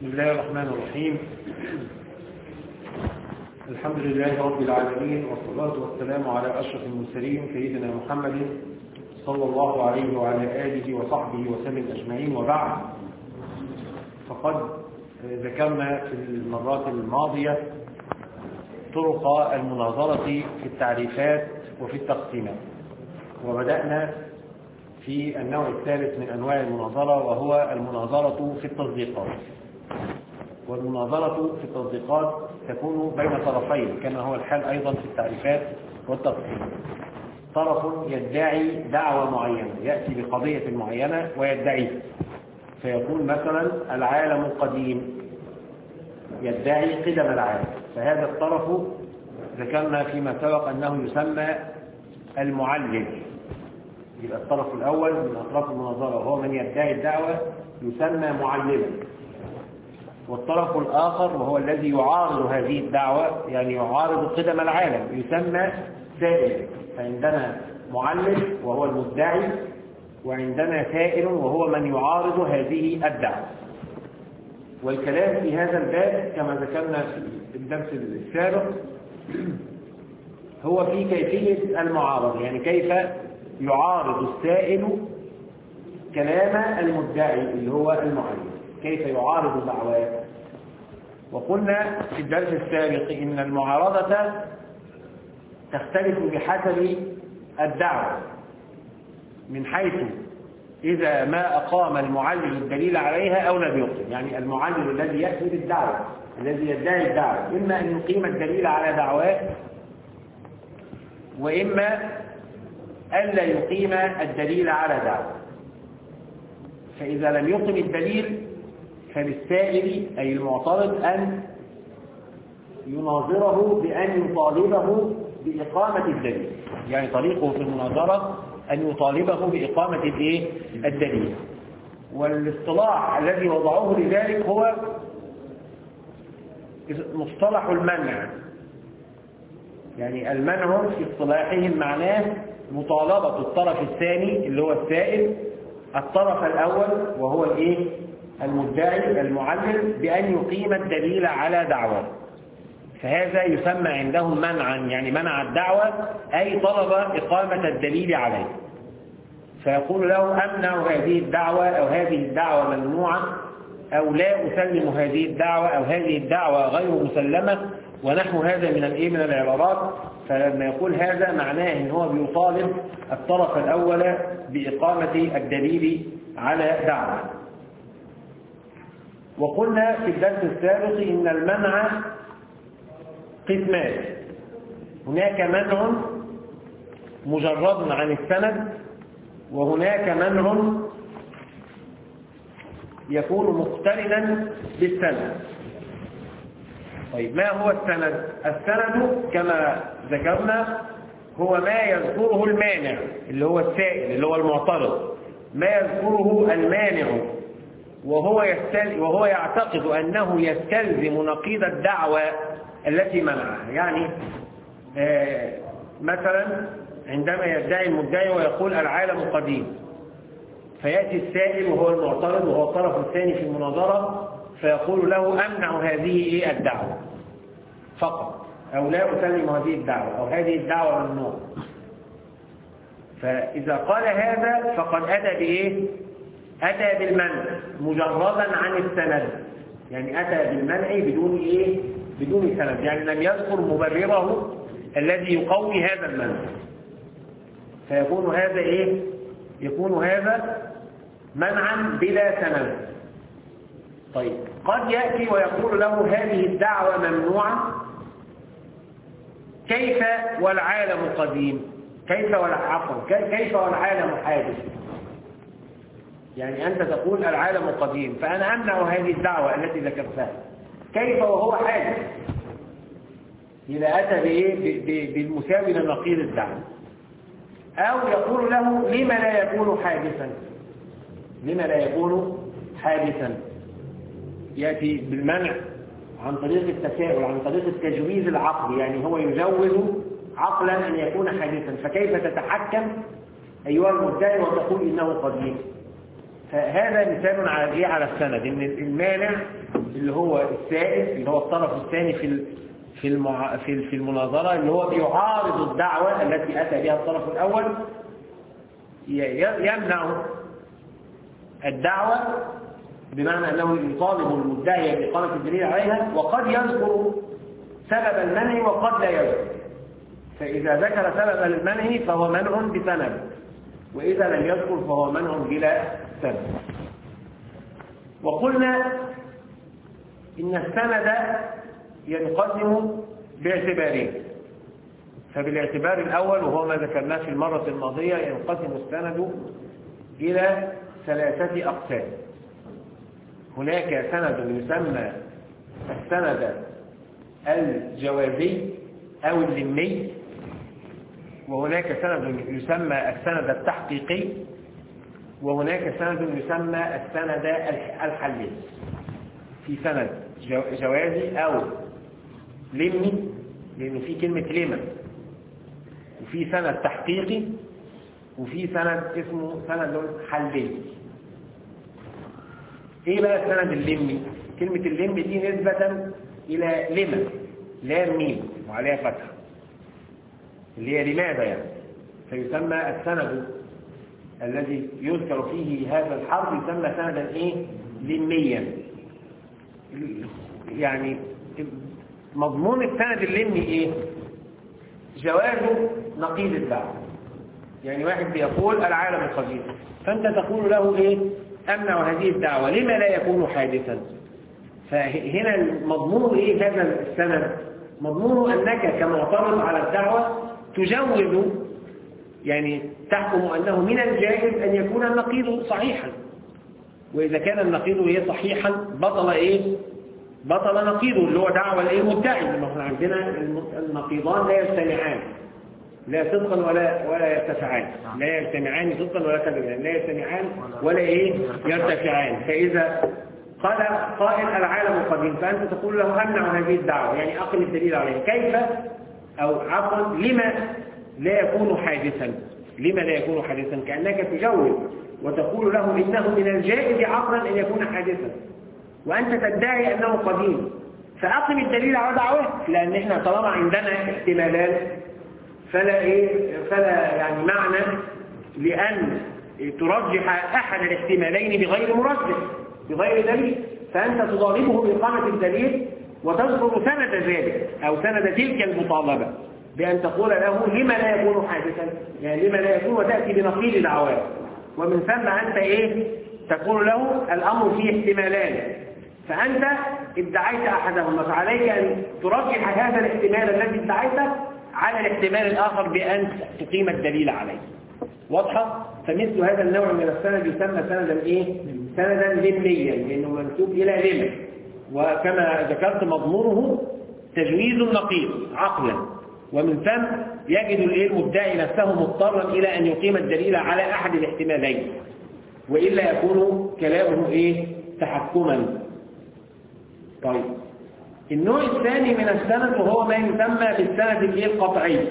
بسم الله الرحمن الرحيم الحمد لله رب العالمين والصلاة والسلام على أشرف المرسلين سيدنا محمد صلى الله عليه وعلى آله وصحبه وسلم أجمعين وبعد فقد ذكرنا في المرات الماضية طرق المناظرة في التعريفات وفي التقسيمات وبدأنا في النوع الثالث من أنواع المناظرة وهو المناظرة في التصديقات والمناظرة في التصديقات تكون بين طرفين كما هو الحال أيضا في التعريفات والتقسيم طرف يدعي دعوة معينة يأتي بقضية معينة ويدعيها فيقول مثلا العالم القديم يدعي قدم العالم فهذا الطرف ذكرنا فيما سبق أنه يسمى المعلم يبقى الطرف الأول من أطراف المناظرة وهو من يدعي الدعوة يسمى معلما والطرف الآخر وهو الذي يعارض هذه الدعوة يعني يعارض قدم العالم يسمى سائل فعندنا معلم وهو المدعي وعندنا سائل وهو من يعارض هذه الدعوة والكلام في هذا الباب كما ذكرنا في الدرس السابق هو في كيفية المعارضة يعني كيف يعارض السائل كلام المدعي اللي هو المعلم كيف يعارض دعواه وقلنا في الدرس السابق إن المعارضة تختلف بحسب الدعوة من حيث إذا ما أقام المعلم الدليل عليها أو لم يقم يعني المعلم الذي يأتي بالدعوة الذي يدعي الدعوة إما أن يقيم الدليل على دعواه وإما ألا يقيم الدليل على دعوة فإذا لم يقم الدليل فللسائل أي المعترض أن يناظره بأن يطالبه بإقامة الدليل يعني طريقه في المناظرة أن يطالبه بإقامة الإيه؟ الدليل والاصطلاح الذي وضعوه لذلك هو مصطلح المنع يعني المنع في اصطلاحهم معناه مطالبة الطرف الثاني اللي هو السائل الطرف الأول وهو الإيه؟ المدعي المعلم بأن يقيم الدليل على دعوة فهذا يسمى عندهم منعا يعني منع الدعوة أي طلب إقامة الدليل عليه فيقول له أمنع هذه الدعوة أو هذه الدعوة ممنوعة أو لا أسلم هذه الدعوة أو هذه الدعوة غير مسلمة ونحو هذا من الإيه من العبارات فلما يقول هذا معناه ان هو بيطالب الطرف الأول بإقامة الدليل على دعوة وقلنا في الدرس السابق إن المنع قسمان هناك منع مجرد عن السند وهناك منع يكون مقترنا بالسند طيب ما هو السند السند كما ذكرنا هو ما يذكره المانع اللي هو السائل اللي هو المعترض ما يذكره المانع وهو يستل وهو يعتقد أنه يستلزم نقيض الدعوة التي منعها يعني آه مثلا عندما يدعي المدعي ويقول العالم قديم فيأتي السائل وهو المعترض وهو الطرف الثاني في المناظرة فيقول له أمنع هذه إيه الدعوة فقط أو لا أسلم هذه الدعوة أو هذه الدعوة ممنوعة فإذا قال هذا فقد أتى بإيه أتى بالمنع مجردا عن السند يعني أتى بالمنع بدون إيه بدون سند يعني لم يذكر مبرره الذي يقوي هذا المنع فيكون هذا إيه يكون هذا منعا بلا سند طيب قد يأتي ويقول له هذه الدعوة ممنوعة كيف والعالم قديم كيف والعفو كيف والعالم حادث يعني أنت تقول العالم قديم فأنا أمنع هذه الدعوة التي ذكرتها كيف وهو حادث إذا أتى بإيه بالمساوي لنقيض الدعوة أو يقول له لما لا يكون حادثا لما لا يكون حادثا يأتي بالمنع عن طريق التساؤل عن طريق التجويز العقلي يعني هو يجوز عقلا أن يكون حادثا فكيف تتحكم أيها المدعي وتقول إنه قديم فهذا مثال على ايه على السند ان المانع اللي هو السائد اللي هو الطرف الثاني في في المع... في في المناظرة اللي هو بيعارض الدعوة التي أتى بها الطرف الأول يمنع الدعوة بمعنى أنه يطالب المدعي بإقامة الدليل عليها وقد يذكر سبب المنع وقد لا يذكر فإذا ذكر سبب المنع فهو منع بسند وإذا لم يذكر فهو منع بلا سند وقلنا إن السند ينقسم باعتبارين فبالاعتبار الأول وهو ما ذكرناه في المرة الماضية ينقسم السند إلى ثلاثة أقسام هناك سند يسمى السند الجوازي أو اللمي وهناك سند يسمى السند التحقيقي وهناك سند يسمى السند الحلي في سند جوازي أو لمي لأن في كلمة لما وفي سند تحقيقي وفي سند اسمه سند حلي ايه بقى السند اللمي كلمة اللم دي نسبة الى لما لام ميم وعليها فتحة اللي هي لماذا يعني فيسمى السند الذي يذكر فيه هذا الحرف يسمى سندا ايه لميا يعني مضمون السند اللمي ايه جواز نقيض الدعوة يعني واحد بيقول العالم القديم فانت تقول له ايه امنع هذه الدعوة لما لا يكون حادثا فهنا مضمون ايه هذا السند مضمونه انك كمعترض على الدعوة تجوز يعني تحكم انه من الجائز ان يكون النقيض صحيحا واذا كان النقيض ايه صحيحا بطل ايه بطل نقيضه اللي هو دعوة الايه المدعي لما احنا عندنا النقيضان لا يجتمعان لا صدقا ولا ولا يرتفعان لا يجتمعان صدقا ولا كذبا لا يجتمعان ولا ايه يرتفعان فاذا قال قائل العالم القديم فانت تقول له امنع هذه الدعوه يعني اقل الدليل عليه كيف او عفوا لما لا يكون حادثا لما لا يكون حادثا كانك تجوز وتقول له انه من الجائز عقلا ان يكون حادثا وأنت تدعي أنه قديم فأقم الدليل على دعوه لأن إحنا طالما عندنا احتمالات فلا إيه فلا يعني معنى لأن ترجح أحد الاحتمالين بغير مرجح بغير دليل فأنت تطالبه بإقامة الدليل وتذكر سند ذلك أو سند تلك المطالبة بأن تقول له لما لا يكون حادثا يعني لما لا يكون وتأتي بنقيض دعواه ومن ثم أنت إيه تقول له الأمر فيه احتمالان فأنت ادعيت أحدهما فعليك أن ترجح هذا الاحتمال الذي ادعيته على الاحتمال الآخر بأن تقيم الدليل عليه واضحة؟ فمثل هذا النوع من السند يسمى سندا إيه؟ سندا لميا لأنه منسوب إلى لم وكما ذكرت مضمونه تجويز النقيض عقلا ومن ثم يجد المدعي نفسه مضطرا إلى أن يقيم الدليل على أحد الاحتمالين وإلا يكون كلامه إيه؟ تحكما طيب النوع الثاني من السند وهو ما يسمى بالسند الايه القطعي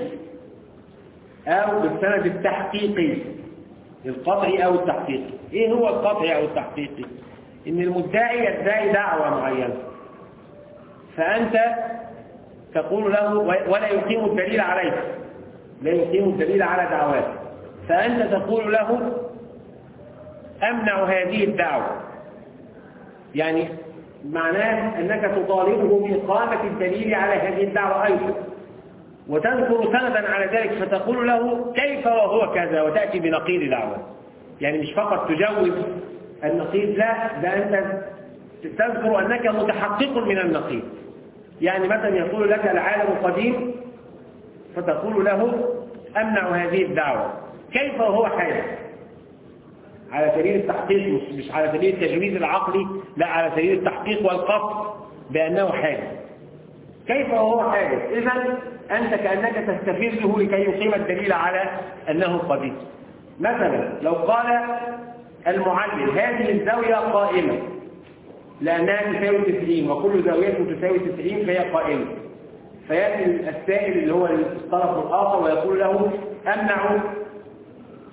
او بالسند التحقيقي القطعي او التحقيقي ايه هو القطعي او التحقيقي ان المدعي يدعي دعوة معينة فانت تقول له ولا يقيم الدليل عليه لا يقيم الدليل على دعواته فانت تقول له امنع هذه الدعوة يعني معناه أنك تطالبه بإقامة الدليل على هذه الدعوة أيضا وتذكر سندا على ذلك فتقول له كيف وهو كذا وتأتي بنقيض دعوة يعني مش فقط تجوز النقيض لا ده أنت تذكر أنك متحقق من النقيض يعني مثلا يقول لك العالم قديم فتقول له أمنع هذه الدعوة كيف وهو حادث على سبيل التحقيق مش, مش على سبيل التجويز العقلي لا على سبيل التحقيق والقصد بأنه حادث كيف وهو حادث إذا أنت كأنك تستفزه لكي يقيم الدليل على أنه قديم مثلا لو قال المعلم هذه الزاوية قائمة لأنها تساوي 90 وكل زاوية تساوي 90 فهي قائمة فيأتي السائل اللي هو الطرف الآخر ويقول له أمنع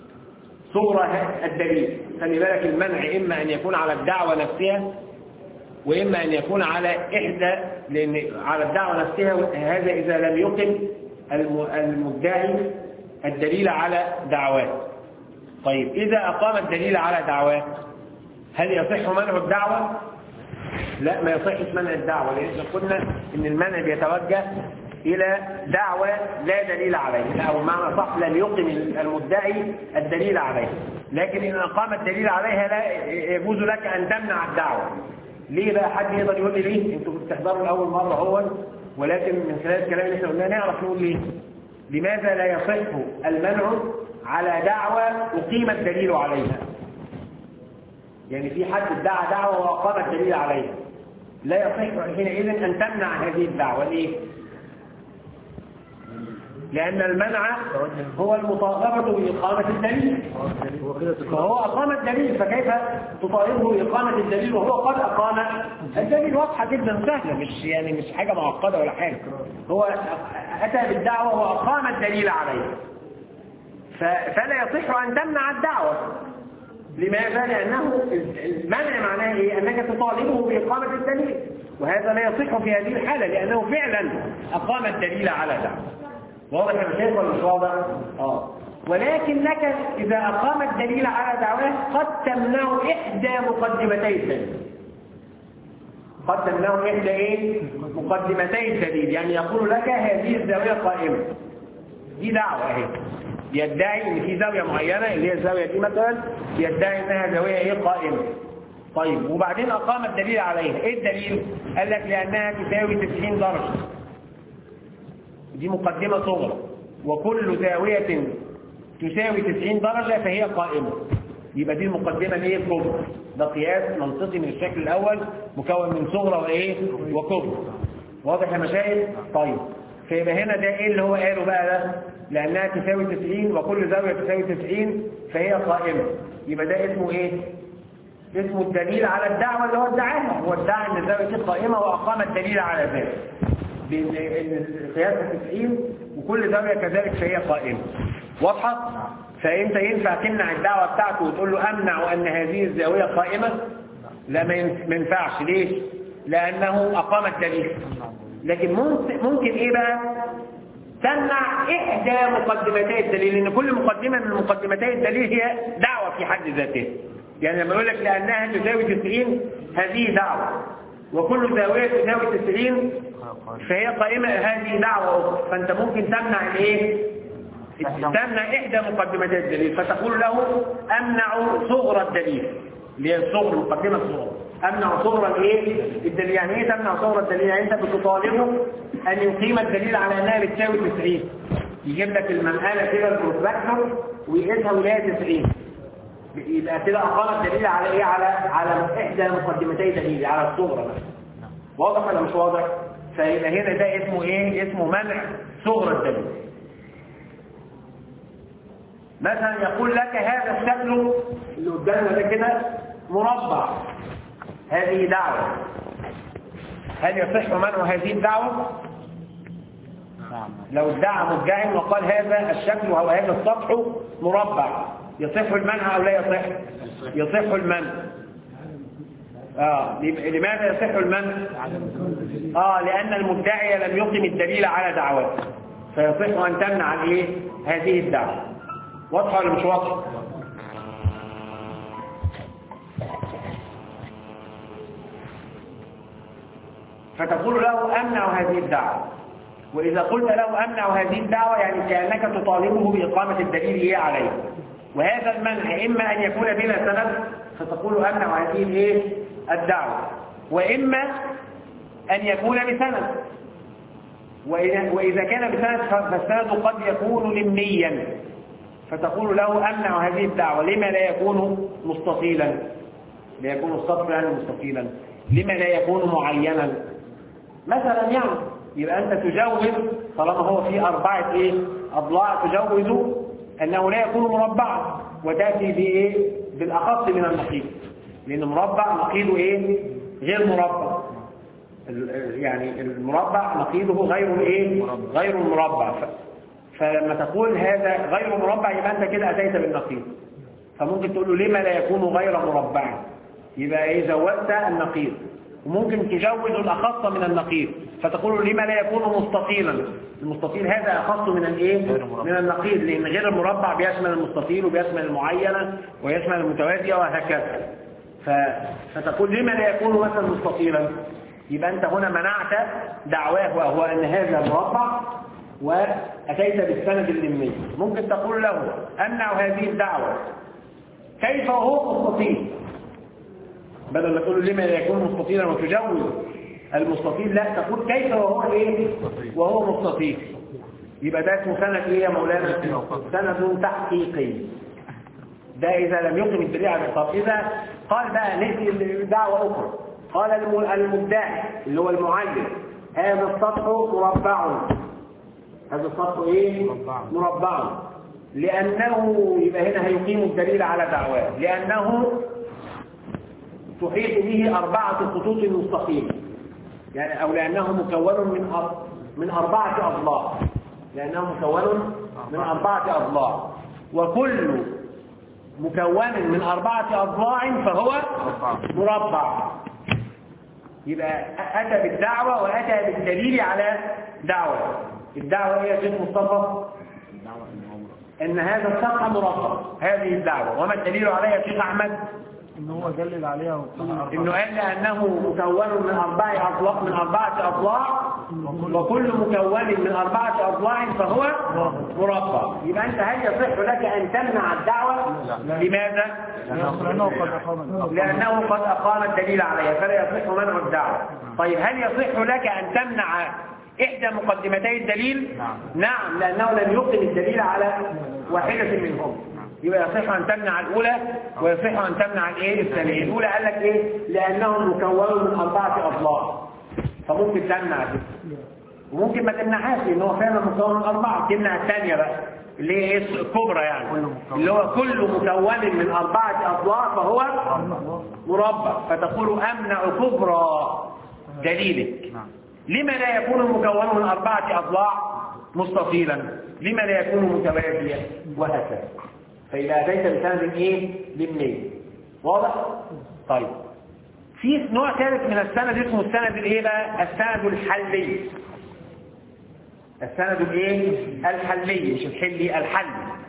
صورة الدليل خلي بالك المنع إما أن يكون على الدعوة نفسها وإما أن يكون على إحدى لأن على الدعوة نفسها هذا إذا لم يقم المدعي الدليل على دعوات طيب إذا أقام الدليل على دعوات هل يصح منع الدعوة؟ لا ما يصحش منع الدعوة لأن قلنا إن المنع بيتوجه إلى دعوة لا دليل عليها أو معنى صح لم يقم المدعي الدليل عليها لكن إن أقام الدليل عليها لا يجوز لك أن تمنع الدعوة ليه بقى حد يقدر يقول لي ليه انتوا بتحضروا لأول مرة هو ولكن من خلال الكلام اللي احنا قلناه نعرف نقول ليه لماذا لا يصح المنع على دعوة أقيم الدليل عليها يعني في حد ادعى دعوة وأقام الدليل عليها لا يصح حينئذ أن تمنع هذه الدعوة ليه لأن المنع هو المطالبة بإقامة الدليل فهو أقام الدليل فكيف تطالبه بإقامة الدليل وهو قد أقام الدليل واضحة جدا سهلة مش يعني مش حاجة معقدة ولا حاجة هو أتى بالدعوة وأقام الدليل عليه فلا يصح أن تمنع الدعوة لماذا؟ لأنه المنع معناه إيه؟ أنك تطالبه بإقامة الدليل وهذا لا يصح في هذه الحالة لأنه فعلا أقام الدليل على دعوة واضح يا شيخ ولا مش واضح؟ اه ولكن لك إذا أقام الدليل على دعواه قد تمنع إحدى مقدمتي الدليل قد تمنع إحدى إيه؟ مقدمتي الدليل يعني يقول لك هذه الزاوية قائمة دي دعوة اهي يدعي ان في زاوية معينة اللي هي الزاوية دي مثلا يدعي انها زاوية ايه قائمة طيب وبعدين اقام الدليل عليها ايه الدليل قال لك لانها تساوي 90 درجة دي مقدمة صغرى وكل زاوية تساوي 90 درجة فهي قائمة يبقى دي المقدمة اللي هي كبرى ده قياس منطقي من الشكل الأول مكون من صغرى وإيه وكبرى واضح يا مشايخ طيب فيبقى هنا ده إيه اللي هو قاله بقى ده لأنها تساوي 90 وكل زاوية تساوي 90 فهي قائمة يبقى ده اسمه إيه اسمه الدليل على الدعوة اللي هو ادعاها هو ادعى ان الزاوية دي قائمة وأقام الدليل على ذلك بان القياس 90 وكل زاوية كذلك فهي قائمة واضحة؟ فانت ينفع تمنع الدعوة بتاعته وتقول له امنع ان هذه الزاوية قائمة لا ما ينفعش ليش لانه اقام الدليل لكن ممكن ايه بقى تمنع احدى مقدمتي الدليل لان كل مقدمة من مقدمتي الدليل هي دعوة في حد ذاتها يعني لما يقول لك لانها تساوي 90 هذه دعوة وكل زاوية تساوي 90 فهي قائمة هذه دعوة أخرى فأنت ممكن تمنع الايه تمنع إحدى مقدمات الدليل فتقول له أمنع صغر الدليل اللي هي الصغر المقدمة الصغرى أمنع صغر الايه الدليل يعني ايه تمنع صغر الدليل يعني انت بتطالبه أن يقيم الدليل على أنها بتساوي 90 يجيب لك المنقالة كده البروتراكتور ويقيسها ولاية 90 يبقى كده أقام الدليل على ايه على على إحدى مقدمتي الدليل على الصغرى واضح ولا مش واضح فيبقى هنا ده اسمه ايه اسمه منع صغر الدليل مثلا يقول لك هذا الشكل اللي قدامنا ده كده مربع هذه دعوة هل يصح منع هذه الدعوة لو ادعى مدعي وقال هذا الشكل او هذا السطح مربع يصح المنع او لا يصح يصح المنع آه لماذا يصح المنع آه لأن المدعي لم يقم الدليل على دعوته فيصح أن تمنع الايه هذه الدعوة واضحة ولا مش واضحة فتقول له أمنع هذه الدعوة وإذا قلت له أمنع هذه الدعوة يعني كأنك تطالبه بإقامة الدليل هي عليه وهذا المنع إما أن يكون بلا سبب فتقول أمنع هذه الايه الدعوة وإما أن يكون بسند وإذا كان بسند فالسند قد يكون لمنيا فتقول له أمنع هذه الدعوة لما لا يكون مستطيلا لا يكون السطر يعني مستطيلا لما لا يكون معينا مثلا يعني يبقى أنت تجوز طالما هو في أربعة إيه أضلاع تجوز أنه لا يكون مربعا وتأتي بإيه بالأخص من النقيض لأن مربع نقيضه إيه غير مربع يعني المربع نقيضه غير الايه غير المربع فلما تقول هذا غير مربع يبقى انت كده اتيت بالنقيض فممكن تقول له لما لا يكون غير مربع يبقى ايه زودت النقيض وممكن تجوز الأخص من النقيض فتقول لما لا يكون مستطيلا المستطيل هذا أخص من الايه من النقيض لأن غير المربع بيشمل المستطيل وبيشمل المعينة ويشمل المتوازية وهكذا ف... فتقول لما لا يكون مثلا مستطيلا يبقى أنت هنا منعت دعواه وهو أن هذا مربع وأتيت بالسند اللمي ممكن تقول له أمنع هذه الدعوة كيف هو مستطيل بدل ما تقول لما لا يكون مستطيلا وتجوز المستطيل لا تقول كيف وهو ايه وهو مستطيل يبقى ده اسمه سند ايه يا مولانا سند تحقيقي ده اذا لم يقم الدليل على الطب اذا قال بقى نأتي دعوة اخرى قال المدعي اللي هو المعين هذا السطح مربع هذا السطح ايه مربع لانه يبقى هنا هيقيم الدليل على دعواه لانه تحيط به أربعة خطوط مستقيمة يعني أو لأنه مكون من أر... من أربعة أضلاع لأنه مكون من أربعة أضلاع وكل مكون من أربعة أضلاع فهو مربع يبقى أتى بالدعوة وأتى بالدليل على دعوة الدعوة هي شيخ مصطفى ان هذا السطح مربع هذه الدعوة وما الدليل عليها شيخ أحمد ان هو دلل عليها انه قال لانه مكون من اربع اضلاع من اربعه اضلاع وكل مكون من اربعه اضلاع فهو مربع يبقى انت هل يصح لك ان تمنع الدعوه لماذا لانه قد اقام لانه قد اقام الدليل عليها فلا يصح منع الدعوه طيب هل يصح لك ان تمنع احدى مقدمتي الدليل نعم لانه لم يقم الدليل على واحده منهم يبقى يصح أن تمنع الأولى ويصح أن تمنع الإيه الثانية الأولى قال لك إيه لأنه مكون من أربعة أضلاع فممكن تمنع دي وممكن ما تمنعهاش لأن هو فعلا مكون من أربعة تمنع الثانية بقى اللي هي إيه الكبرى يعني اللي هو كل مكون من أربعة أضلاع فهو مربع فتقول أمنع كبرى دليلك لما لا يكون المكون من أربعة أضلاع مستطيلا لما لا يكون متوازيا وهكذا فإذا أتيت بسند إيه لمنين واضح طيب في نوع ثالث من السند اسمه السند الايه بقى السند الحلي السند الايه الحلي مش الحلي الحل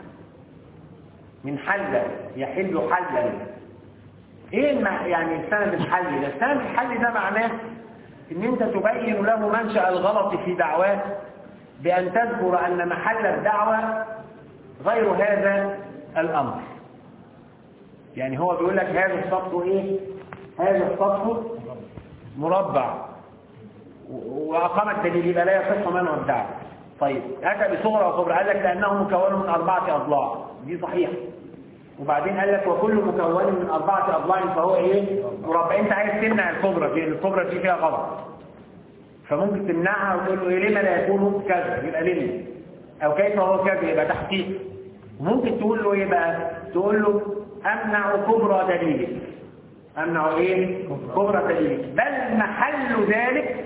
من حل يحل حلا ايه الم- يعني السند الحلي ده السند الحلي ده معناه ان انت تبين له منشأ الغلط في دعواه بان تذكر ان محل الدعوة غير هذا الامر يعني هو بيقول لك هذا السطح ايه هذا السطح مربع و- واقام الدليل يبقى لا يصح منه الدعوة طيب اتى بصغرى وكبرى قال لك لانه مكون من اربعه اضلاع دي صحيحه وبعدين قال لك وكل مكون من اربعه اضلاع فهو ايه مربع انت عايز تمنع الكبرى دي الكبرى دي فيها غلط فممكن تمنعها وتقول له ايه لما لا يكون كذا يبقى ليه او كيف هو كذا يبقى تحقيق وممكن تقول له ايه بقى تقول له امنع كبرى دليلك امنع ايه كبرى دليلك بل محل ذلك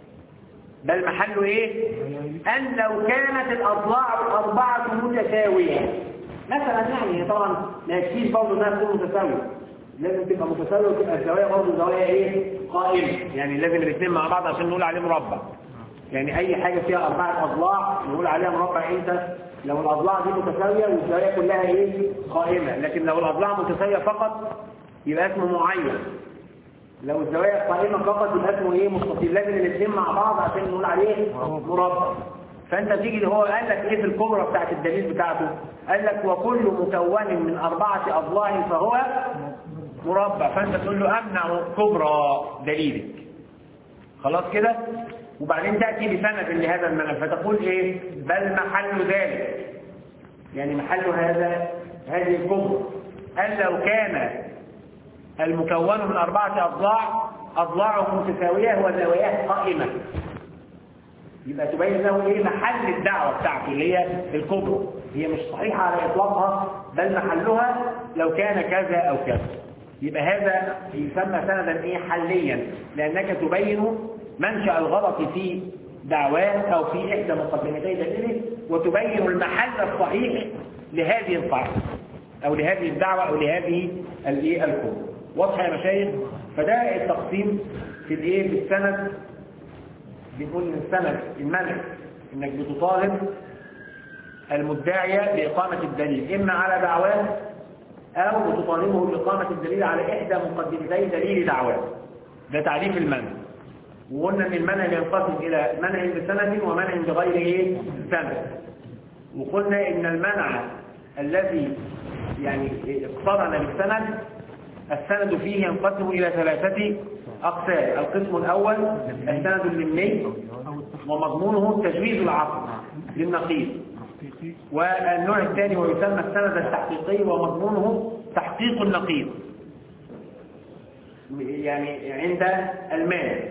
بل محل ايه ان لو كانت الاضلاع الاربعه متساويه مثلا يعني طبعا ما يكفيش برضه انها تكون متساويه لازم تبقى متساويه وتبقى الزوايا برضه زوايا ايه قائمه يعني لازم الاثنين مع بعض عشان نقول عليه مربع يعني اي حاجه فيها اربعه اضلاع نقول عليها مربع انت لو الاضلاع دي متساويه والزوايا كلها ايه قائمه لكن لو الاضلاع متساويه فقط يبقى اسمه معين لو الزوايا قائمة فقط يبقى اسمه ايه مستطيل لازم الاثنين مع بعض عشان نقول عليه مربع فانت تيجي هو قال لك ايه في الكبرى بتاعت الدليل بتاعته قال لك وكل مكون من أربعة أضلاع فهو مربع فانت تقول له امنع كبرى دليلك خلاص كده وبعدين تأتي بسند لهذا المنع فتقول ايه بل محل ذلك يعني محل هذا هذه الكبرى قال لو كان المكون من أربعة أضلاع أضلاعه متساوية وزواياه قائمة يبقى تبين له إيه محل الدعوة بتاعته اللي هي الكبرى هي مش صحيحة على إطلاقها بل محلها لو كان كذا أو كذا يبقى هذا يسمى سندا إيه حليا لأنك تبين منشأ الغلط في دعواه أو في إحدى مقدمتي دليله وتبين المحل الصحيح لهذه القاعدة أو لهذه الدعوة أو لهذه الإيه الكبرى واضحة يا مشايخ فده التقسيم في الايه في السند بنقول ان السند المنع انك بتطالب المدعية بإقامة الدليل إما على دعواه أو بتطالبه بإقامة الدليل على إحدى مقدمتي دليل دعواه ده تعريف المنع وقلنا ان المنع ينقسم الى منع بسند ومنع بغير ايه سند وقلنا ان المنع الذي يعني اقترن بالسند السند فيه ينقسم الى ثلاثه اقسام القسم الاول السند اللمي ومضمونه تجويز العقل للنقيض والنوع الثاني ويسمى السند التحقيقي ومضمونه تحقيق النقيض يعني عند المال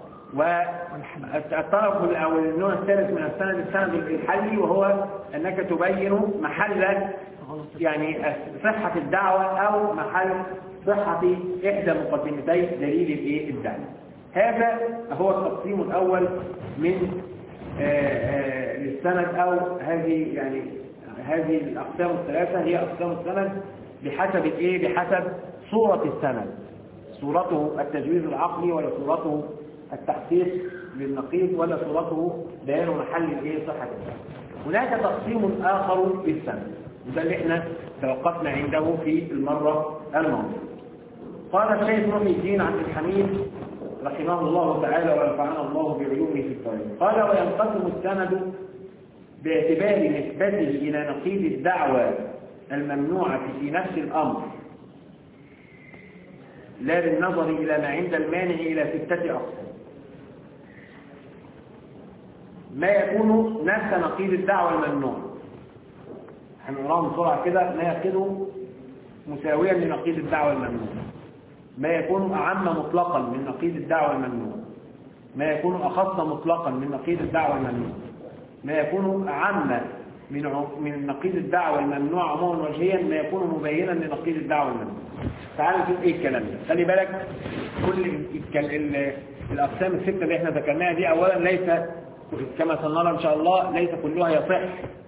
والطرف او النوع الثالث من السند السند الحلي وهو انك تبين محل يعني صحة الدعوة او محل صحة احدى مقدمتي دليل الايه الدعوة هذا هو التقسيم الاول من للسند او هذه يعني هذه الاقسام الثلاثة هي اقسام السند بحسب الايه بحسب صورة السند صورته التجويز العقلي ولا صورته التحقيق للنقيض ولا صورته بيان محل الايه صحة السند هناك تقسيم آخر للسند وده اللي احنا توقفنا عنده في المرة الماضية قال الشيخ محي الدين عبد الحميد رحمه الله تعالى ونفعنا الله بعلومه في الطريق قال وينقسم السند باعتبار نسبته إلى نقيض الدعوة الممنوعة في نفس الأمر لا بالنظر إلى ما عند المانع إلى ستة أقسام ما يكون نفس نقيض الدعوة الممنوع هنقراهم بسرعة كده ما يكون مساويا لنقيض الدعوة الممنوع ما يكون أعم مطلقا من نقيض الدعوة الممنوع ما يكون أخص مطلقا من نقيض الدعوة الممنوع ما يكون أعم من من نقيض الدعوة الممنوع عموما وجهيا ما يكون مبينا لنقيض الدعوة الممنوع تعالوا نشوف ايه الكلام ده خلي بالك كل ال ال الأقسام الستة اللي احنا ذكرناها دي أولا ليس كما سنرى إن شاء الله ليس كلها يصح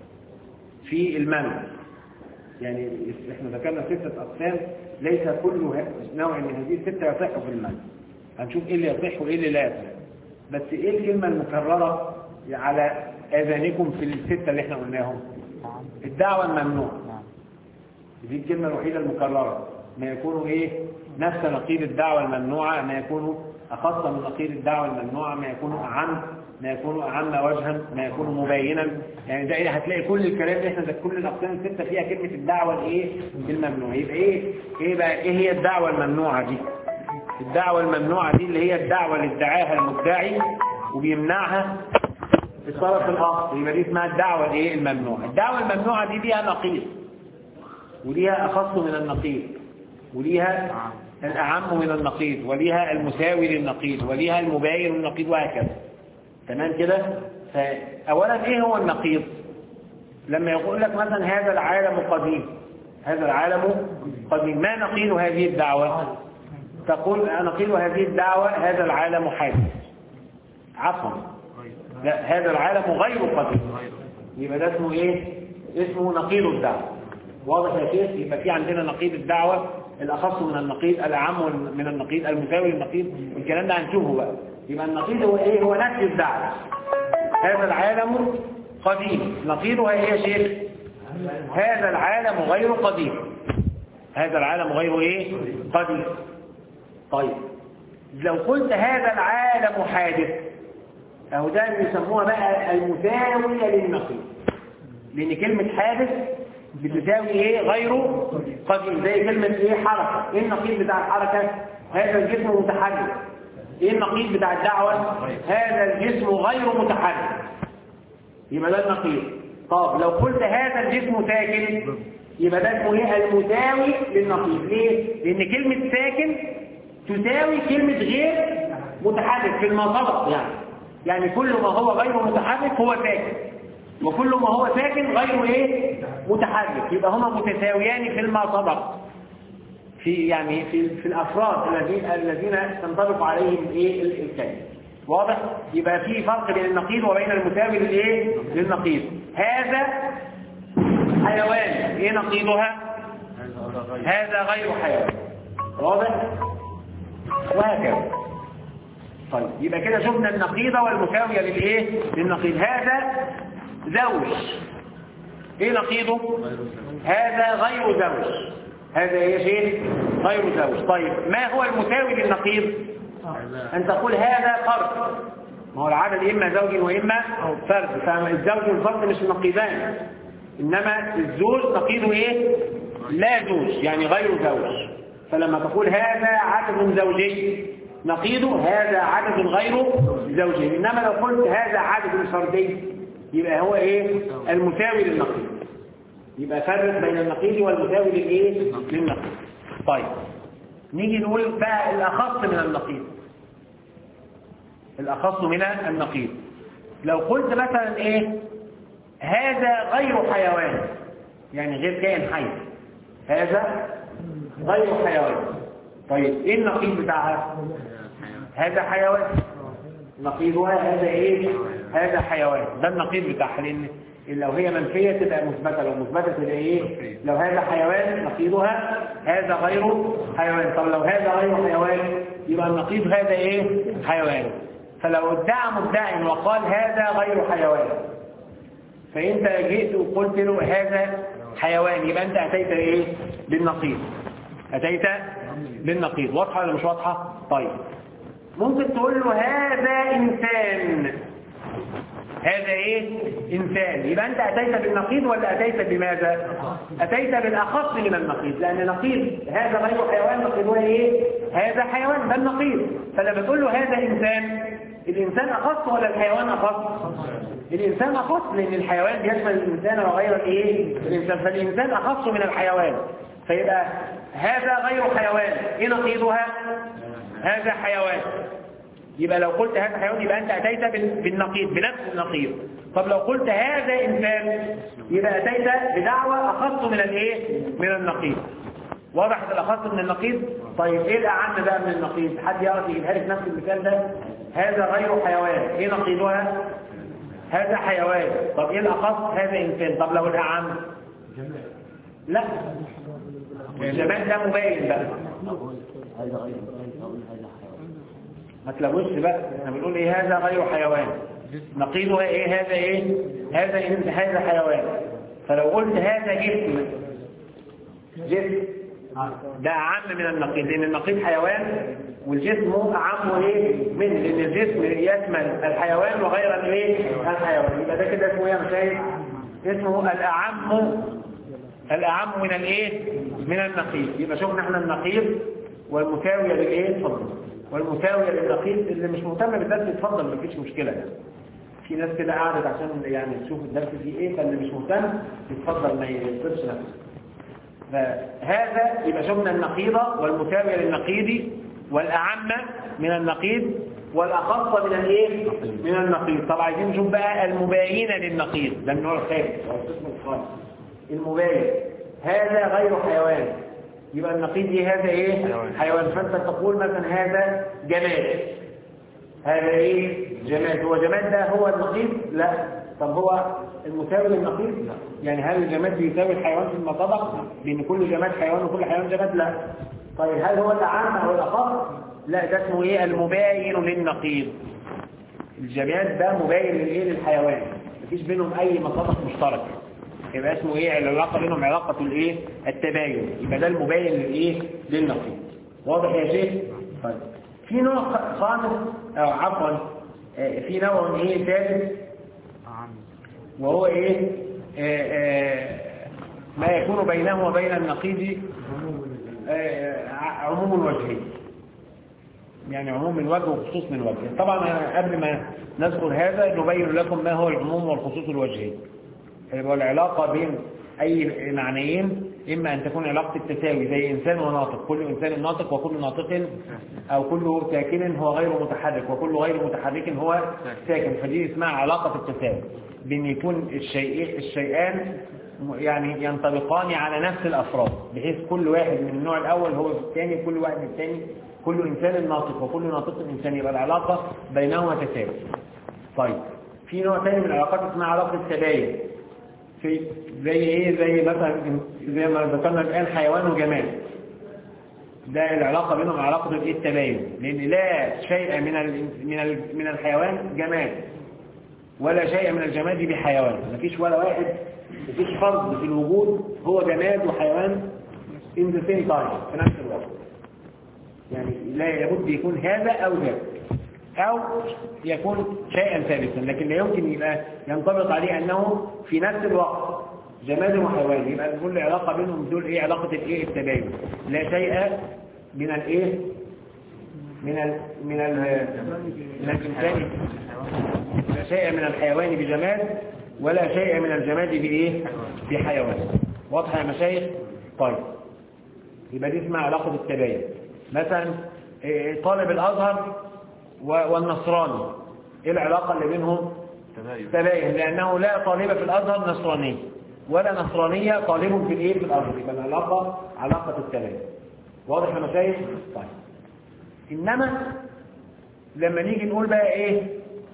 في المنع يعني احنا ذكرنا ستة أقسام ليس كل نوع من هذه الستة يصح في المنع هنشوف ايه اللي يصح وايه اللي لا يصح بس ايه الكلمة المكررة على اذانكم في الستة اللي احنا قلناهم الدعوة الممنوع دي الكلمة الوحيدة المكررة ما يكون ايه نفس نقيض الدعوة الممنوعة ما يكون أخص من نقيض الدعوة الممنوعة ما يكون أعم ما يكون أعم وجها ما يكون مبينا يعني ده إيه هتلاقي كل الكلام ده احنا ده كل الأقسام الستة فيها كلمة الدعوة الإيه الممنوعة يبقى إيه إيه بقى إيه هي الدعوة الممنوعة دي الدعوة الممنوعة دي اللي هي الدعوة اللي ادعاها المدعي وبيمنعها الطرف الآخر يبقى دي اسمها الدعوة الإيه الممنوعة الدعوة الممنوعة دي ليها نقيض وليها أخص من النقيض وليها الأعم من النقيض وليها المساوي للنقيض وليها المباين للنقيض وهكذا تمام كده فأولا إيه هو النقيض لما يقول لك مثلا هذا العالم قديم هذا العالم قديم ما نقيض هذه الدعوة تقول نقيض هذه الدعوة هذا العالم حادث عفوا لا هذا العالم غير قديم يبقى ده اسمه ايه اسمه نقيض الدعوة واضح يا شيخ يبقى في عندنا نقيض الدعوة الأخص من النقيض الأعم من النقيض المساوي للنقيض الكلام ده هنشوفه بقى يبقى النقيض هو ايه هو نفي الدعوة هذا العالم قديم نقيضها ايه يا شيخ هذا العالم غير قديم هذا العالم غير ايه قديم طيب لو قلت هذا العالم حادث اهو ده اللي يسموها بقى المساوية للنقيض لان كلمة حادث بتساوي ايه غيره قديم زي كلمة ايه حركة ايه النقيض بتاع الحركة هذا الجسم متحرك ايه النقيض بتاع الدعوة هذا الجسم غير متحرك يبقى ده النقيض طب لو قلت هذا الجسم ساكن يبقى ده اسمه ايه المساوي للنقيض ليه لان كلمة ساكن تساوي كلمة غير متحرك في المصدر يعني يعني كل ما هو غير متحرك هو ساكن وكل ما هو ساكن غير ايه متحرك يبقى هما متساويان في المصدر في يعني في في الافراد الذين الذين تنطبق عليهم ايه الكلمه واضح يبقى في فرق بين النقيض وبين المساوي للايه للنقيض هذا حيوان ايه نقيضها هذا غير حيوان واضح وهكذا طيب يبقى كده شفنا النقيضة والمساوية للايه للنقيض هذا زوج ايه نقيضه هذا غير زوج هذا ايه شيء غير زوج طيب ما هو المساوي للنقيض ان تقول هذا فرد ما هو العدد اما زوج واما فرد فالزوج والفرد مش نقيضان انما الزوج نقيضه ايه لا زوج يعني غير زوج فلما تقول هذا عدد زوجي نقيضه هذا عدد غير زوجي انما لو قلت هذا عدد فردي يبقى هو ايه المساوي للنقيض يبقى فرق بين النقيض والمساوي للايه للنقيض طيب نيجي نقول بقى الاخص من النقيض الاخص من النقيض لو قلت مثلا ايه هذا غير حيوان يعني غير كائن حي هذا غير حيوان طيب ايه النقيض بتاعها هذا حيوان نقيضها هذا ايه هذا حيوان ده النقيض بتاعها لان لو هي منفية تبقى مثبتة لو مثبتة تبقى ايه لو هذا حيوان نقيضها هذا غير حيوان طب لو هذا غير حيوان يبقى النقيض هذا ايه حيوان فلو ادعى مدعي وقال هذا غير حيوان فانت جئت وقلت له هذا حيوان يبقى انت اتيت ايه بالنقيض اتيت بالنقيض واضحه ولا مش واضحه طيب ممكن تقول له هذا انسان هذا ايه انسان يبقى انت اتيت بالنقيض ولا اتيت بماذا اتيت بالاخص من النقيض لان نقيض هذا غير حيوان نقيضه ايه هذا حيوان ده النقيض فلما تقول له هذا انسان الانسان اخص ولا الحيوان اخص الانسان اخص لان الحيوان بيشمل الانسان وغير الايه الانسان فالانسان اخص من الحيوان فيبقى هذا غير حيوان ايه نقيضها هذا حيوان يبقى لو قلت هذا حيوان يبقى انت اتيت بالنقيض بنفس النقيض طب لو قلت هذا انسان يبقى اتيت بدعوى اخص من الايه من النقيض وضحت الاخص من النقيض طيب ايه الاعم بقى من النقيض حد يعرف يجيبها لي في نفس المثال ده هذا غير حيوان ايه نقيضها هذا حيوان طب ايه الاخص هذا انسان طب لو الاعم لا الجمال ده مبين بقى ما تلوثش بقى احنا بنقول ايه هذا غير حيوان نقيضها ايه هذا ايه هذا إيه؟ هذا حيوان فلو قلت هذا جسم جسم ده اعم من النقيض لان النقيض حيوان والجسم اعم ايه من لان الجسم يشمل الحيوان وغير الايه الحيوان يبقى ده كده اسمه ايه يا مشايخ اسمه الاعم الاعم من الايه من النقيض يبقى شوفنا احنا النقيض والمساويه للايه اتفضل والمساوية للنقيض اللي مش مهتم بالدرس يتفضل مفيش مشكلة يعني. في ناس كده قعدت عشان يعني تشوف الدرس فيه ايه فاللي مش مهتم يتفضل ما يصيرش نفسه فهذا يبقى شفنا النقيضة والمساوية للنقيض والأعم من النقيض والأخص من الايه من النقيض طب عايزين نشوف بقى المباينة للنقيض ده النوع الخامس او القسم الخامس المباين هذا غير حيوان يبقى النقيض ايه هذا ايه حيوان. حيوان فانت تقول مثلا هذا جماد هذا ايه جماد هو جماد ده هو النقيض لا طب هو المساوي للنقيض لا يعني هل الجماد بيساوي الحيوان في المطابق بان كل جماد حيوان وكل حيوان جماد لا طيب هل هو الاعم او الاخص لا ده اسمه ايه المباين للنقيض الجماد ده مباين للايه للحيوان مفيش بينهم اي مطابق مشترك يبقى اسمه ايه العلاقه بينهم علاقه الايه التباين يبقى ده المباين للايه للنقيض واضح يا شيخ طيب في نوع خ- خامس او عفوا آه، في نوع ايه ثالث وهو ايه آه، آه، ما يكون بينه وبين النقيض آه، ع- عموم الوجهين يعني عموم من وجه وخصوص من وجه طبعا أنا قبل ما نذكر هذا نبين لكم ما هو العموم والخصوص الوجهين يبقى العلاقة بين أي معنيين إما أن تكون علاقة التساوي زي إنسان وناطق كل إنسان ناطق وكل ناطق أو كل ساكن هو غير متحرك وكل غير متحرك هو ساكن فدي اسمها علاقة التساوي بأن يكون الشيء الشيئان يعني ينطبقان على نفس الأفراد بحيث كل واحد من النوع الأول هو في الثاني كل واحد من الثاني كل إنسان ناطق وكل ناطق إنسان يبقى العلاقة بينهما تساوي طيب في نوع ثاني من العلاقات اسمها علاقة التباين في زي ايه زي مثلا زي ما ذكرنا الان حيوان وجماد ده العلاقة بينهم علاقة الايه التباين لأن لا شيء من ال من ال من الحيوان جماد ولا شيء من الجماد بحيوان مفيش ولا واحد مفيش فرد في الوجود هو جماد وحيوان in the same time في نفس الوقت يعني لا يبد يكون هذا أو ذاك أو يكون شيئا ثالثا لكن لا يمكن يبقى ينطبق عليه أنه في نفس الوقت جماد وحيوان يبقى كل علاقة بينهم دول إيه علاقة الإيه التباين لا شيء من الإيه من ال من ال من الإنسان لا شيء من الحيوان بجماد ولا شيء من الجماد بإيه بحيوان واضح يا مشايخ طيب يبقى دي اسمها علاقة التباين مثلا إيه، طالب الأزهر و- والنصراني ايه العلاقة اللي بينهم تباين لأنه لا طالب في الأزهر نصراني ولا نصرانية طالب في الايه في الأزهر يبقى العلاقة علاقة التباين واضح يا مشايخ طيب إنما لما نيجي نقول بقى ايه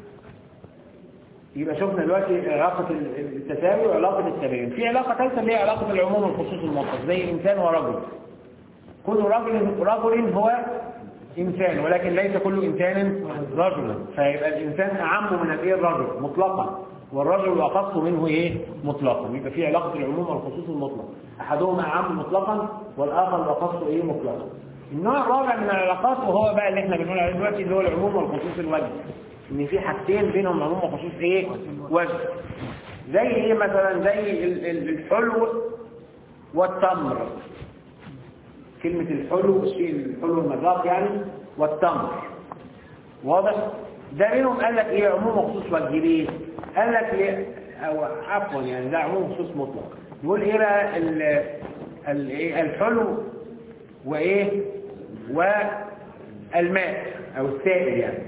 يبقى شفنا دلوقتي علاقة التساوي وعلاقة التباين في علاقة ثالثة اللي هي علاقة العموم والخصوص المطلق زي إنسان ورجل كل رجل رجل هو إنسان ولكن ليس كل إنسان رجلا فيبقى الإنسان أعم من الإيه الرجل مطلقا والرجل أخص منه إيه مطلقا يبقى في علاقة العموم والخصوص المطلق أحدهما أعم مطلقا والآخر أخص إيه مطلقا النوع الرابع من العلاقات وهو بقى اللي احنا بنقول عليه دلوقتي اللي هو العموم والخصوص الوجه ان في حاجتين بينهم عموم وخصوص ايه وجه زي ايه مثلا زي ال- ال- الحلو والتمر كلمة الحلو الشيء الحلو المذاق يعني والتمر واضح ده منهم قال لك ايه عموم وخصوص وجه ليه قال لك ايه او عفوا يعني ده عموم وخصوص مطلق يقول ايه بقى ال- ال- إيه؟ الحلو وايه والماء او السائل يعني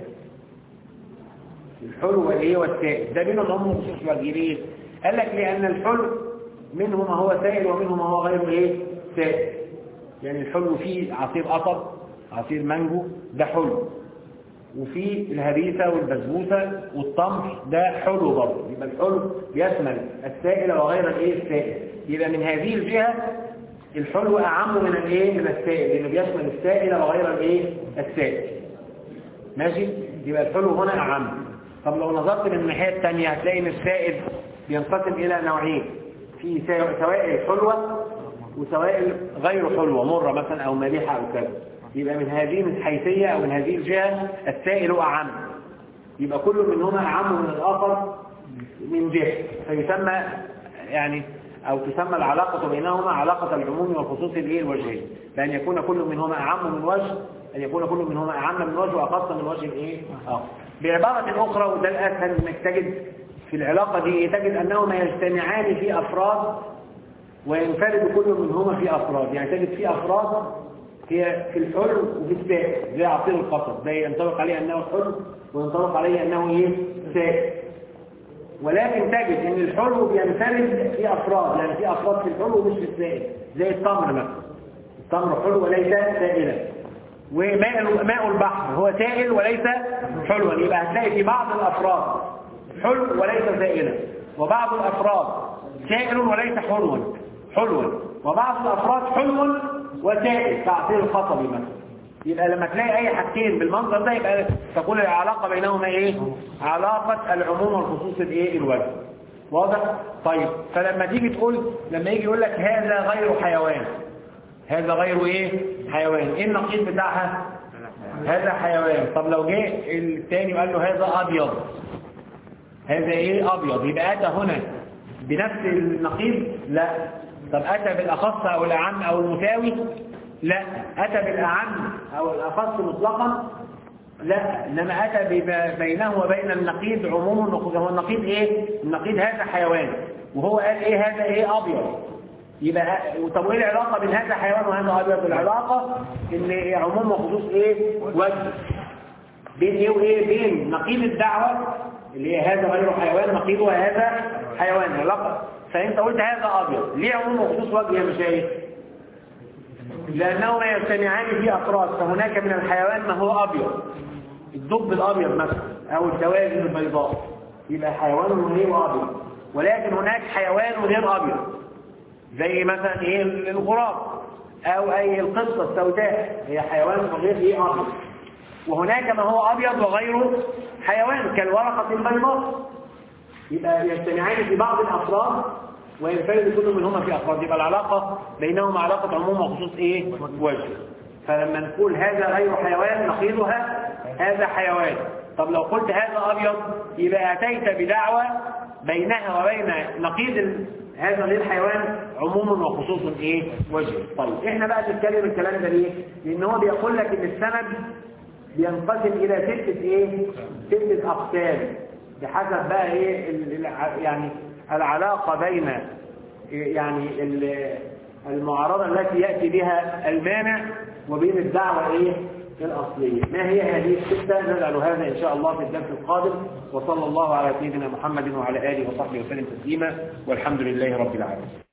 الحلو والايه والسائل ده بينهم عموم وخصوص وجه ليه قال لك لان الحلو منه ما هو سائل ومنه ما هو غير ايه سائل يعني الحلو فيه عصير قصب عصير مانجو ده حلو وفي الهريسة والبسبوسة والتمر ده حلو برضه يبقى الحلو بيشمل السائل وغير الايه السائل يبقى من هذه الجهة الحلو أعم من الايه من السائل لأنه بيشمل السائل وغير الايه السائل ماشي يبقى الحلو هنا أعم طب لو نظرت من الناحية الثانية هتلاقي ان السائل بينقسم إلى نوعين في سا- سوائل حلوة وسوائل غير حلوة مرة مثلا أو مالحة أو كذا يبقى من هذه الحيثية أو من هذه الجهة السائل أعم يبقى كل منهما أعم من الآخر من جهة فيسمى يعني أو تسمى العلاقة بينهما علاقة العموم والخصوص الإيه الوجهين بأن يكون كل منهما أعم من وجه أن يكون كل منهما أعم من وجه وأخص من وجه إيه آخر بعبارة أخرى وده الأسهل إنك تجد في العلاقة دي تجد أنهما يجتمعان في أفراد وينفرد كل منهما في أفراد يعني تجد في أفراد هي في الحلو وفي السائل زي عصير القصب ده ينطبق عليه أنه حلو وينطبق عليه أنه إيه سائل ولكن تجد أن الحلو بينفرد في أفراد يعني في أفراد في الحلو ومش في السائل زي التمر مثلا التمر حلو وليس سائلا وماء ماء البحر هو سائل وليس حلوا يبقى هتلاقي في بعض الأفراد حلو وليس سائلا وبعض الأفراد سائل وليس حلوا حلوا وبعض الأفراد حلو وسائل كعصير الخطبي مثلا يبقى لما تلاقي أي حاجتين بالمنظر ده يبقى تقول العلاقة بينهما إيه علاقة العموم والخصوص الإيه الوجه واضح طيب فلما تيجي تقول لما يجي يقول لك هذا غير حيوان هذا غير ايه حيوان ايه النقيض بتاعها هذا حيوان طب لو جه الثاني وقال له هذا ابيض هذا ايه ابيض يبقى اتى هنا بنفس النقيض لا طب اتى بالاخص او الاعم او المساوي لا اتى بالاعم او الاخص مطلقا لا انما اتى بما بينه وبين النقيض عموم هو النقيض ايه النقيض هذا حيوان وهو قال ايه هذا ايه ابيض يبقى طب وايه العلاقه بين هذا حيوان وهذا ابيض العلاقه ان عموم وخصوص ايه وجه بين ايه وايه بين نقيض الدعوه اللي هي هذا غير حيوان نقيضه هذا حيوان علاقه فانت قلت هذا ابيض ليه عموم وخصوص وجه يا مشايخ لانهما يجتمعان في افراد فهناك من الحيوان ما هو ابيض الدب الابيض مثلا او الدواجن البيضاء يبقى حيوان غير ابيض ولكن هناك حيوان غير ابيض زي مثلا ايه الغراب أو أي القصة السوداء هي حيوان غير إيه أبيض وهناك ما هو أبيض وغيره حيوان كالورقة البيضاء يبقى يجتمعان في بعض الأفراد وينفرد كل منهما في أفراد يبقى العلاقة بينهما علاقة عموم وخصوص إيه وجه فلما نقول هذا غير حيوان نقيضها هذا حيوان طب لو قلت هذا أبيض يبقى أتيت بدعوة بينها وبين نقيض ال- هذا للحيوان عموم وخصوص ايه وجه طيب احنا بقى نتكلم الكلام ده ليه لان هو بيقول لك ان السند بينقسم الى ستة ايه ستة اقسام بحسب بقى ايه ال- الع- يعني العلاقة بين إيه يعني ال- المعارضة التي يأتي بها المانع وبين الدعوة ايه الأصلية ما هي هذه الستة نجعل هذا إن شاء الله في الدرس القادم وصلى الله على سيدنا محمد وعلى آله وصحبه وسلم تسليما والحمد لله رب العالمين